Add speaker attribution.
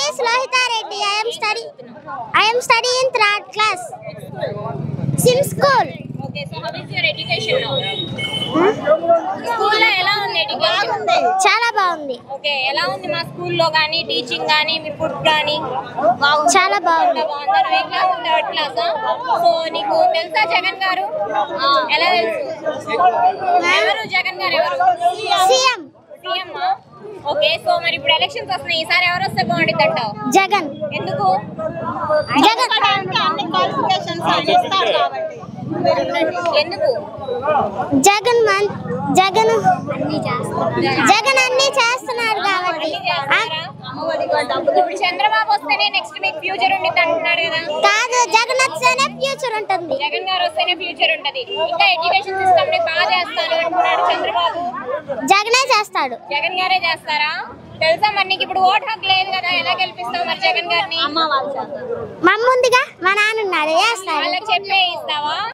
Speaker 1: is Lohita Reddy. I am study. I am studying in third class. Sim school.
Speaker 2: Okay so how is your education now స్కూల్లో ఎలా ఉంది education
Speaker 1: చాలా బాగుంది
Speaker 2: okay ఎలా ఉంది మా స్కూల్లో కానీ టీచింగ్ కానీ మీ ఫుడ్ కానీ
Speaker 1: చాలా బాగుంది
Speaker 2: బాగుందా నువ్వు ఏ క్లాస్ థర్డ్ క్లాసా సో నీకు తెలుసా జగన్ గారు ఎలా తెలుసు ఎవరు జగన్ గారు ఎవరు
Speaker 1: సీఎం
Speaker 2: సీఎం ఓకే సో మరి ఇప్పుడు ఎలక్షన్స్ వస్తున్నాయి ఈసారి ఎవరు వస్తే బాగుంటుంది అంటావు
Speaker 1: జగన్
Speaker 2: ఎందుకు
Speaker 1: జగన్
Speaker 2: ఎందుకు
Speaker 1: జగన్ మన్ జగన్ జగన్ అన్ని చేస్తున్నాడు కాబట్టి
Speaker 2: అన్ని
Speaker 1: ఆ,
Speaker 2: చేస్తారా? ఇప్పుడు చంద్రబాబు వస్తేనే నెక్స్ట్ మీకు ఫ్యూచర్ ఉండిద్ది అంటున్నాడు కదా
Speaker 1: కాదు జగన్ వస్తేనే ఫ్యూచర్ ఉంటుంది
Speaker 2: జగన్ గారు వస్తేనే ఫ్యూచర్ ఉంటది ఇంకా ఎడ్యుకేషన్ సిస్టమ్ ని బాగా చేస్తాను అంటున్నాడు చంద్రబాబు
Speaker 1: జగనే చేస్తాడు
Speaker 2: జగన్ గారే చేస్తారా తెలుసా మరి నీకు ఇప్పుడు ఓట్ హక్కు లేదు కదా ఎలా గెలిపిస్తావు మరి జగన్ గారిని
Speaker 1: మా అమ్మ ఉందిగా మా నాన్న ఉన్నాడు చేస్తాడు
Speaker 2: వాళ్ళకి చెప్పే ఇస్తావా